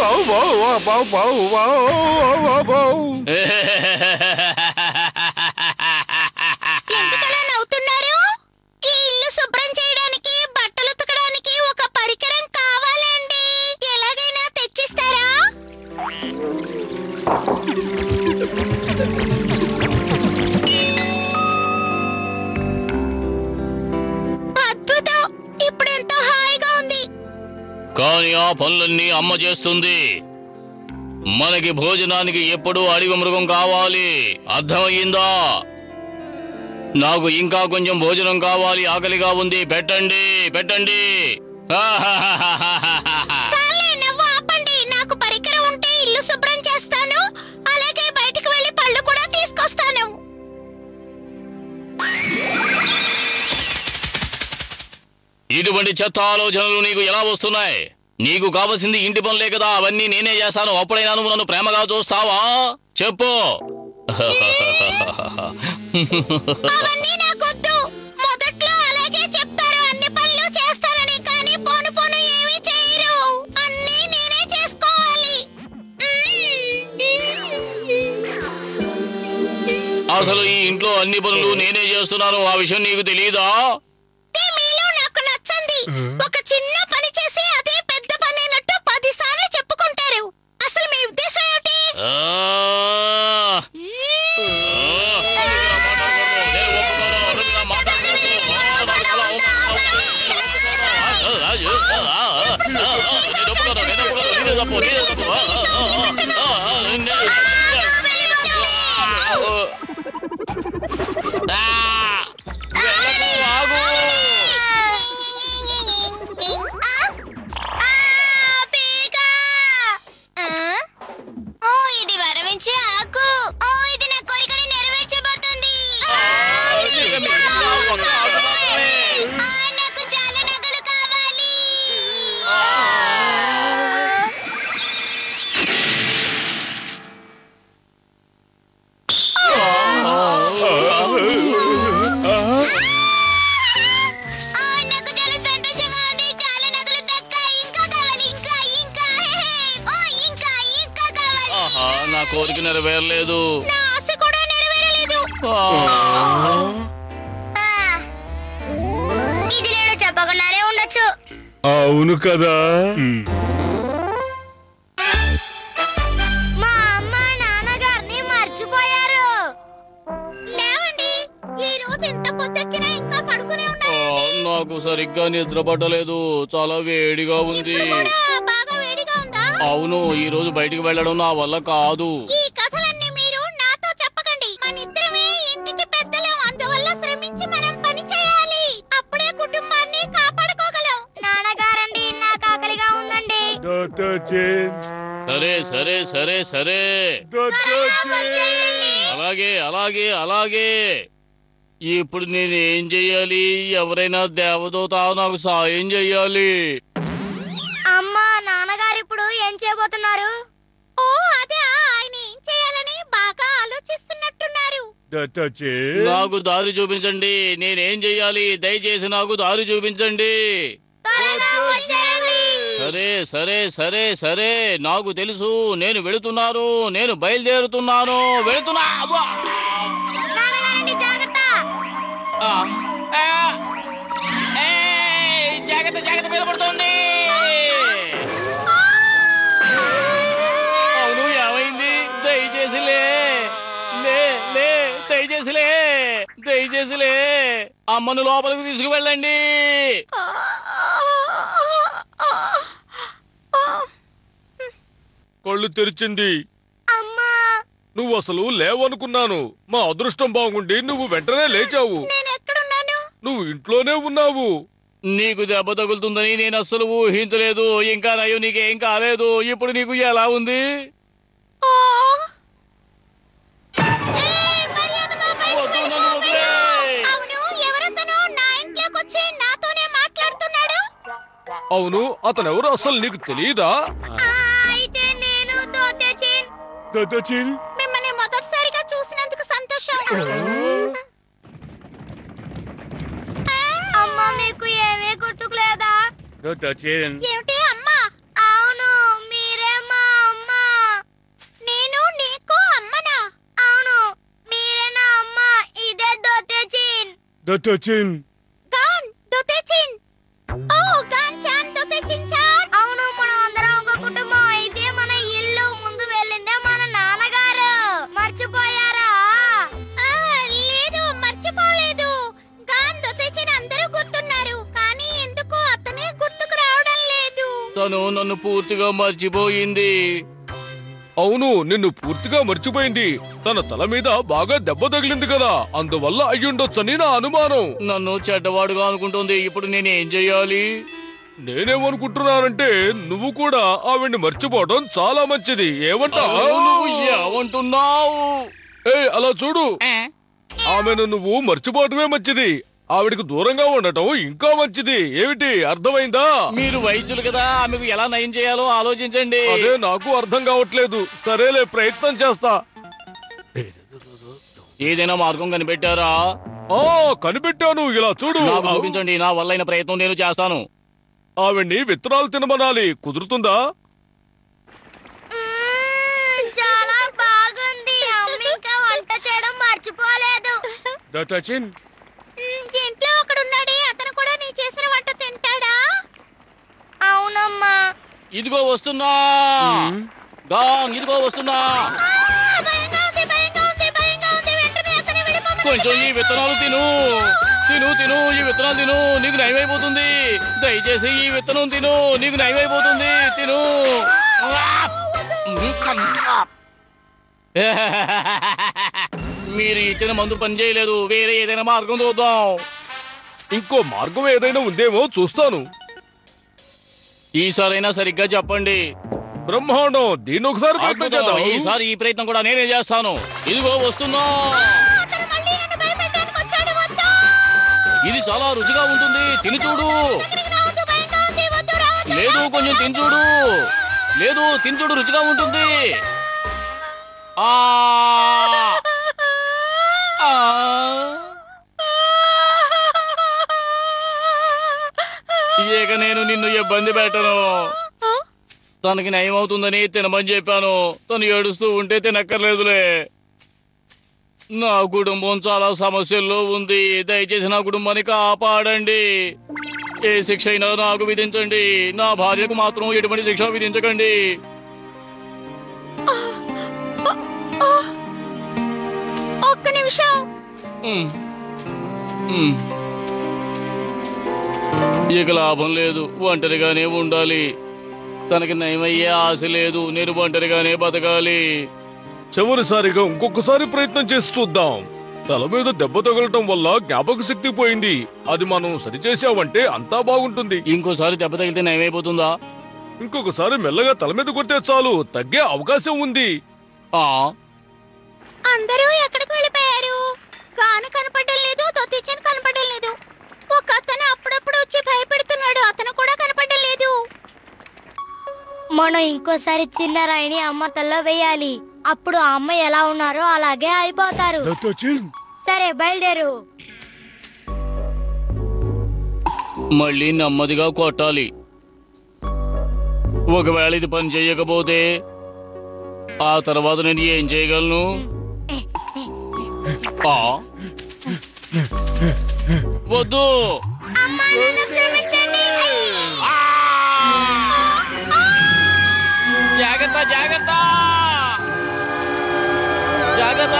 బావు బావు బావు బావు బావు బావు ఎందుకలా నవ్వుతున్నారు ఈ ఇల్లు శుభ్రం చేయడానికి బట్టలు ఉతకడానికి ఒక పరికరం కావాలండి ఎలాగైనా తెచ్చిస్తారా అద్భుతం ఇప్పుడు ఎంతో హాయిగా ఉంది కానీ ఆ పనులన్నీ అమ్మ చేస్తుంది మనకి భోజనానికి ఎప్పుడూ అడవి మృగం కావాలి అర్థమయ్యిందా నాకు ఇంకా కొంచెం భోజనం కావాలి ఆకలిగా ఉంది పెట్టండి పెట్టండి చాలే నవ్వు ఆపండి నాకు పరికరం ఉంటే ఇల్లు శుభ్రం చేస్తాను అలాగే బయటికి వెళ్ళి పళ్ళు కూడా తీసుకొస్తాను ఇటువంటి చెత్త ఆలోచనలు నీకు ఎలా వస్తున్నాయి నీకు కావలసింది ఇంటి పనులే కదా అవన్నీ నేనే చేస్తాను అప్పుడైనా నువ్వు నన్ను ప్రేమగా చూస్తావా చెప్పు అవన్నీ నాకొద్దు మొదట్లో అలాగే చెప్తారు అన్ని పనులు చేస్తారని కానీ పోను పోను ఏమీ చేయరు అన్నీ నేనే చేసుకోవాలి అసలు ఈ ఇంట్లో అన్ని పనులు నేనే చేస్తున్నాను ఆ విషయం నీకు తెలియదా ఈ మీలో నాకు నచ్చంది ఒక చిన్న పని చేసి అదే పెద్ద పని అయినట్టు పది సార్లు చెప్పుకుంటారు అసలు మీ ఉద్దేశం ఏమిటి ఆ! నేను ఒప్పుకోను. నువ్వు నా మాట వినకు. రాజు, ఆ, ఆ, ఆ, నేను ఒప్పుకోను. నేను ఒప్పుకోను. నీదే తప్పు, నీదే తప్పు. ఆ, ఆ, ఆ, ఆ, నేను- ఆ! వెళ్ళకు, ఆగు. ఓ ఇది వరమించే ఆకు ఓ ఇది నా కోరికని నెరవేర్చబోతుంది ఇది మీ ఒక ఆకు మాత్రమే. ఆ, నాకు చాలా నగలు కావాలి ఆ, నాకు చాలా సంతోషంగా ఉంది చాలా నగలు దక్కాయి ఇంకా కావాలి ఇంకా ఇంకా ఓ ఇంకా ఇంకా కావాలి ఆహా నా కోరిక నెరవేరలేదు నా ఆశ కూడా నెరవేరలేదు ఇది నేను చెప్పకుండానే ఉండొచ్చు అవును కదా మా అమ్మ నాన్నగారిని మర్చిపోయారు లేవండి ఈ రోజు ఎంత పొద్దెక్కినా ఇంకా పడుకునే ఆ, ఉన్నారు నాకు సరిగ్గా నిద్ర పట్టలేదు చాలా వేడిగా ఉంది ఇప్పుడు కూడా బాగా వేడిగా ఉందా అవును ఈ రోజు బయటికి వెళ్ళడం నా వల్ల కాదు ఈ కథలన్నీ మీరు నాతో చెప్పకండి మనిద్దరమే ఇంటికి పెద్దలం అందువల్ల శ్రమించి మనం పని చేయాలి అప్పుడే కుటుంబాన్ని కాపాడుకోగలం నాన్నగారండి నాకు ఆకలిగా ఉందండి దత్తచేన్ సరే సరే సరే సరే దత్తచేన్ అలాగే అలాగే అలాగే ఇప్పుడు నేను ఏం చెయ్యాలి ఎవరైనా దేవదూత నాకు సాయం చెయ్యాలి అమ్మా నాన్నగారు ఇప్పుడు ఏం చేయబోతున్నారు ఓ అదే ఆయన ఏం చేయాలని బాగా ఆలోచిస్తున్నట్టున్నారు దత్తచేన్ నాకు దారి చూపించండి నేనేం చెయ్యాలి దయచేసి నాకు దారి చూపించండి సరే సరే సరే సరే నాకు తెలుసు నేను వెళుతున్నాను నేను బయలుదేరుతున్నాను వెళుతున్నా అబ్బా! నాన్నగారండి జాగ్రత్త ఆ! ఆ! ఏయ్! జాగ్రత్త జాగ్రత్త మీద పడుతోంది అవును ఏమైంది దయచేసి లే లే లే దయచేసి లే దయచేసి లే అమ్మను లోపలికి తీసుకువెళ్ళండి కళ్ళు తెరిచింది అమ్మా నువ్వు అసలు లేవనుకున్నాను మా అదృష్టం బాగుండి నువ్వు వెంటనే లేచావు నేను ఎక్కడున్నాను నువ్వు ఇంట్లోనే ఉన్నావు నీకు దెబ్బ తగులుతుందని నేను అస్సలు ఊహించలేదు ఇంకా నయ్యో నీకేం కాలేదు ఇప్పుడు నీకు ఎలా ఉంది ఓ! ఏయ్, మర్యాదగా బయటకు వద్దు, వెళ్ళిపో, నన్ను వదిలేయ్. అవును ఎవరతను నా ఇంట్లోకి వచ్చి నాతోనే మాట్లాడుతున్నాడు అవును అతనెవరు అసలు నీకు తెలియదా ఆ, అయితే నేను దోతేచిన్ దత్తచేన్ మిమ్మల్ని మొదటిసారిగా చూసినందుకు సంతోషం అమ్మా మీకు ఏమీ గుర్తుకు లేదా దత్తచేన్ ఏమిటి అమ్మా అవును మీరే మా దత్తచిన్ గాన్ దొతేచిన్ ఓ గాన్ చాన్ దొతేచిన్ చాన్ అవును మనం అందరం ఒక కుటుంబం అయితే మన ఇల్లు ముందు వెళ్ళిందే మన నాన్నగారు మర్చిపోయారా లేదు మర్చిపోలేదు గాన్ దొతేచిన్ అందరూ గుర్తున్నారు కానీ ఎందుకు అతనే గుర్తుకు రావడం లేదు తను నన్ను పూర్తిగా మర్చిపోయింది అవును నిన్ను పూర్తిగా మర్చిపోయింది తన తల మీద బాగా దెబ్బ తగిలింది కదా అందువల్ల అయ్యుండొచ్చని నా అనుమానం నన్ను చెడ్డవాడుగా అనుకుంటుంది ఇప్పుడు నేనేం చెయ్యాలి నేనేమనుకుంటున్నానంటే నువ్వు కూడా ఆవిడ్ని మర్చిపోవడం చాలా మంచిది ఏమంటావు నువ్వు ఏమంటున్నావు ఏ అలా చూడు ఆమెను నువ్వు మర్చిపోవటమే మంచిది ఆవిడకు దూరంగా ఉండటం ఇంకా మంచిది ఏమిటి అర్థమైందా మీరు వైద్యులు కదా ఆమెకు ఎలా నయం చేయాలో ఆలోచించండి అదే నాకు అర్థం కావట్లేదు సరేలే ప్రయత్నం చేస్తా ఏదైనా మార్గం కనిపెట్టారా ఆ కనిపెట్టాను ఇలా చూడు నాకు చూపించండి నా వల్లైన ప్రయత్నం నేను చేస్తాను ఆవిడ్ని విత్తనాలు తినమనాలి కుదురుతుందా చాలా బాగుంది అమ్మ ఇంకా వంట చేయడం మర్చిపోలేదు దత్తచిన్ ఇంట్లో ఒకడున్నాడే అతను కూడా నీ చేసిన వంట తింటాడా అవునమ్మా ఇదిగో వస్తున్నా గాంగ్ ఇదిగో వస్తున్నా భయంగా ఉంది భయంగా ఉంది భయంగా ఉంది వెంటనే అతని వెళ్ళిపోమని కొంచెం ఈ విత్తనాలు తిను తిను తిను ఈ విత్తనాలు తిను నీకు నయమైపోతుంది దయచేసి ఈ విత్తనం తిను నీకు నయమైపోతుంది తిను మీరు ఇచ్చిన మందు పని చేయలేదు వేరే ఏదైనా మార్గం చూద్దాం ఇంకో మార్గం ఏదైనా ఉందేమో చూస్తాను ఈసారైనా సరిగ్గా చెప్పండి బ్రహ్మాండం దీన్ని ఒకసారి ప్రయత్నం అద్భుతం. చేద్దాం ఈసారి ఈ ప్రయత్నం కూడా నేనే చేస్తాను ఇదిగో వస్తున్నా అతను మళ్ళీ నన్ను భయపెట్టడానికి వచ్చాడు వద్దు ఇది చాలా రుచిగా ఉంటుంది తిని చూడు ఇక్కడికి రావద్దు భయంగా ఉంది వద్దు రావద్దు లేదు కొంచెం తిని చూడు లేదు తిని చూడు రుచిగా ఉంటుంది ఆ ఆ. ఇక నేను నిన్ను ఇబ్బంది పెట్టను తనకి నయం అవుతుందని తినమని చెప్పాను తను ఏడుస్తూ ఉంటే తినక్కర్లేదులే నా కుటుంబం చాలా సమస్యల్లో ఉంది దయచేసి నా కుటుంబాన్ని కాపాడండి ఏ శిక్ష అయినా నాకు విధించండి నా భార్యకు మాత్రం ఎటువంటి శిక్ష విధించకండి ఒక్క నిమిషం ఉమ్. ఉమ్. ఇక లాభం లేదు ఒంటరిగానే ఉండాలి తనకి నయమయ్యే ఆశ లేదు నేను ఒంటరిగానే బతకాలి చివరిసారిగా ఇంకొకసారి ప్రయత్నం చేసి చూద్దాం తల మీద దెబ్బ తగలటం వల్ల జ్ఞాపక శక్తి పోయింది అది మనం సరిచేసామంటే అంతా బాగుంటుంది ఇంకోసారి దెబ్బ తగిలితే నయమైపోతుందా ఇంకొకసారి మెల్లగా తల మీద కొడితే చాలు తగ్గే అవకాశం ఉంది ఆ అందరూ ఎక్కడికి వెళ్ళిపోయారు గాను కనపడడం లేదు దొత్తిచ్చని కనపడడం లేదు ఒక అతను అప్పుడప్పుడు వచ్చి భయపెడుతున్నాడు అతను కూడా కనపడడం లేదు మనం ఇంకోసారి చిన్న రాయిని అమ్మ తల్లో వేయాలి అప్పుడు ఆ అమ్మ ఎలా ఉన్నారో అలాగే అయిపోతారు దత్తచిన్ సరే బయలుదేరు మళ్ళీ నెమ్మదిగా కొట్టాలి ఒకవేళ ఇది పని చేయకపోతే ఆ తర్వాత నేను ఏం చేయగలను ఆ? వద్దు అమ్మా నన్ను క్షమించండి ఆ! జాగ్రత్త జాగ్రత్త జాగ్రత్త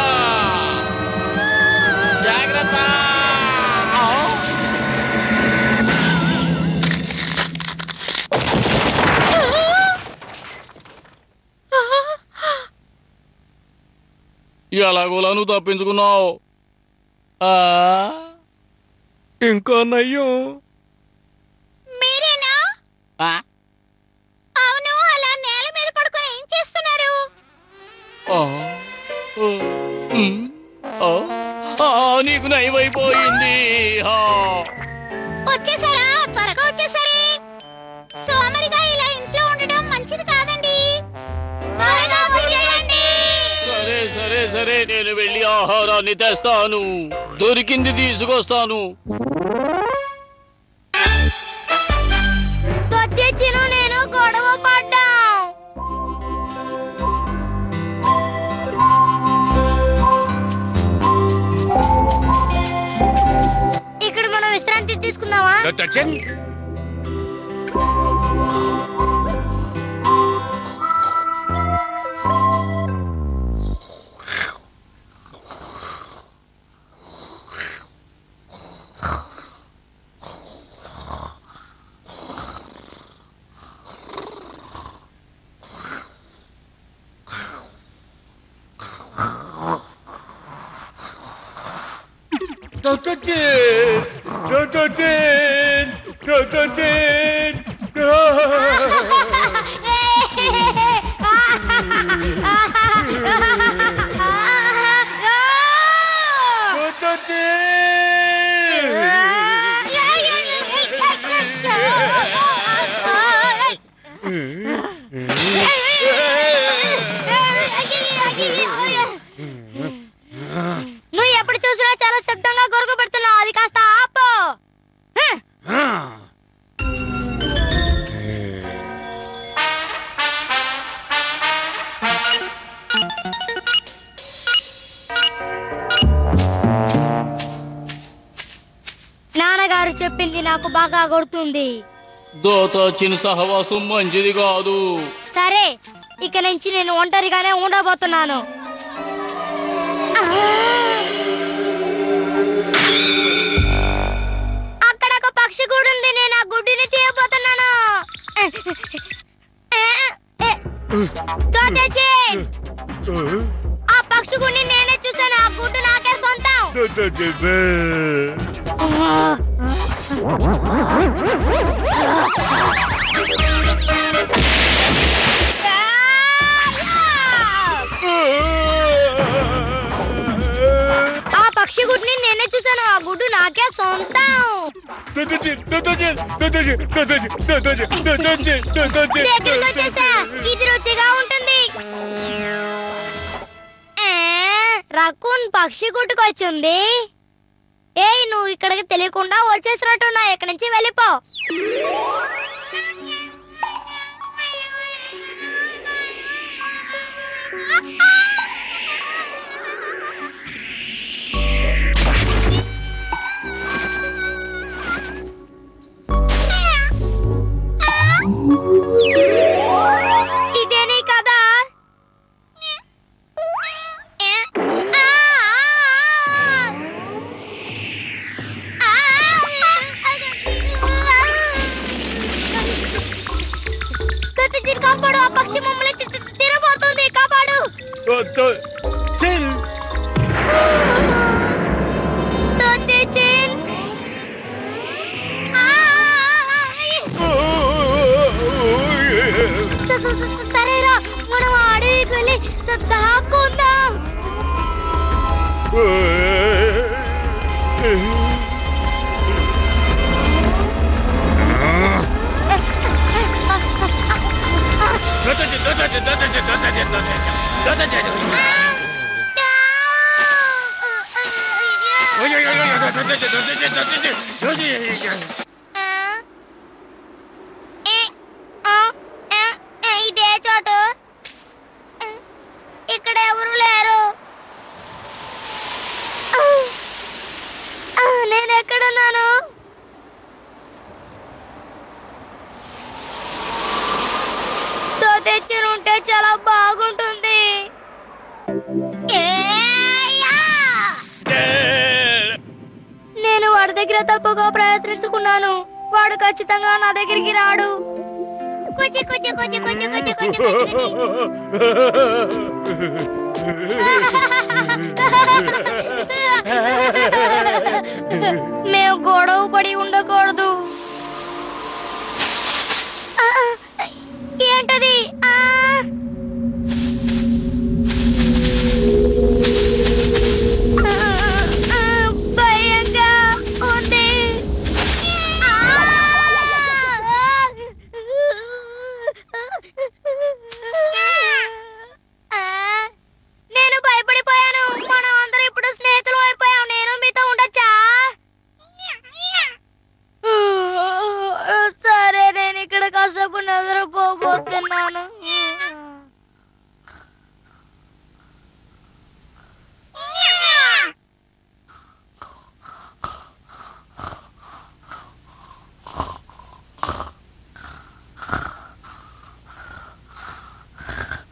జాగ్రత్త ఆ! ఎలాగోలా నువ్వు తప్పించుకున్నావు ఆ ఇంకా నయ్యం మీరేనా ఆ? అవును అలా నేల మీద పడుకొని ఏం చేస్తున్నారు ఆ, ఆ, ఉమ్, ఆ, ఆ, నీకు నయమైపోయింది ఆ. వచ్చేసారా త్వరగా వచ్చేసారే సోమరిగా ఇలా ఇంట్లో ఉండడం మంచిది కాదండి త్వరగా వచ్చేయండి సరే సరే సరే నేను వెళ్ళి ఆహారాన్ని తెస్తాను దొరికింది తీసుకొస్తాను దొద్దిచ్చిను నేను గొడవ పడ్డాం దత్తచన్ దత్తచన్ దత్తచన్ దత్తచన్ నువ్వు ఎప్పుడు చూసినా చాలా శబ్దంగా గొరుగు పెడుతున్నావు అది కాస్త ఆపు హ! నాన్నగారు చెప్పింది నాకు బాగా గుర్తుంది దోత చిన్న సహవాసం మంచిది కాదు సరే ఇక నుంచి నేను ఒంటరిగానే ఉండబోతున్నాను ఆ! అక్కడ ఒక పక్షి గూడు ఉంది నేను ఆ గుడ్డిని తీయబోతున్నాను దొరచేసి! ఆ పక్షి గుడిని నేనే చూశాను ఆ గుడ్డు నాకే సొంతం ఆ పక్షి గుడ్ని నేనే చూశాను ఆ గుడ్డు నాకే సొంతం దగ్గరికి వచ్చేసా ఇది రుచిగా ఉంటుంది ఏ, రకూన్ పక్షి గుడ్డుకు వచ్చింది ఏయ్ నువ్వు ఇక్కడికి తెలియకుండా వచ్చేసినట్టున్నా ఇక్కడి నుంచి వెళ్ళిపో ఇదేనీ కదా ఏ? ఆ! ఆ! దత్తజిన్ కాపాడు ఆ పక్షి మమ్మల్ని తి- తి- తినబోతుంది కాపాడు దత్తజిన్ ఆ! స- స- స- సరేరా మనం ఆ అడవికి వెళ్ళి ద- దాక్కుందాం ఏ, ఆ, ఏ, ఏ, ఇదే చోటు ఇక్కడ ఎవరు లేరు ఆ, నేను ఎక్కడున్నాను తో తెచ్చి ఉంటే చాలా బాగుంటుంది ఏయ్యా! నేను వాడి దగ్గర తప్పుగా ప్రయత్నించుకున్నాను వాడు ఖచ్చితంగా నా దగ్గరికి రాడు కుచి కుచి కుచి కుచి కుచి కుచి కుచి మేము గొడవ పడి ఉండకూడదు ఆ, ఏంటది ఆ భయంగా ఉంది నేను భయపడిపోయాను మనం అందరం ఇప్పుడు స్నేహితులు అయిపోయాం నేను మీతో ఉండొచ్చా సరే నేను ఇక్కడ కాసేపు నిద్రపోబోతున్నాను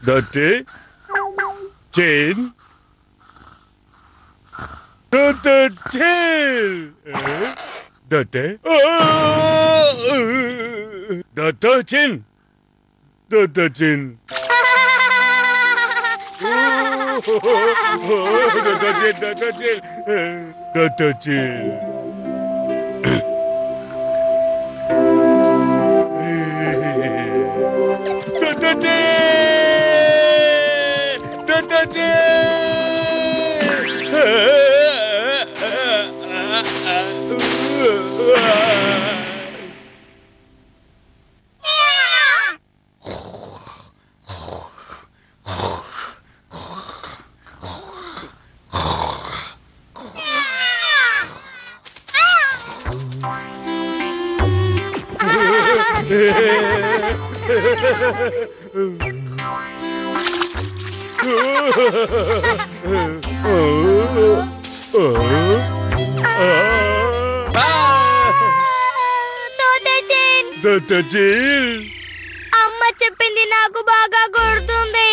దతే చెన్ దతే చెన్ దతే దతే చెన్ దతే చెన్ దతే చెన్ దతే చెన్ దతే చెన్ దతే దతే తోతేచిన్ దతే అమ్మ చెప్పింది నాకు బాగా గుర్తుంది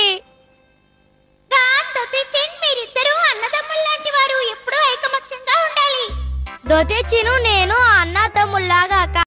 మీరిద్దరూ అన్నదమ్ముల్లాంటి వారు ఎప్పుడూ ఐకమత్యంగా ఉండాలి దోతేచిను నేను అన్న తమ్ముల్లాగా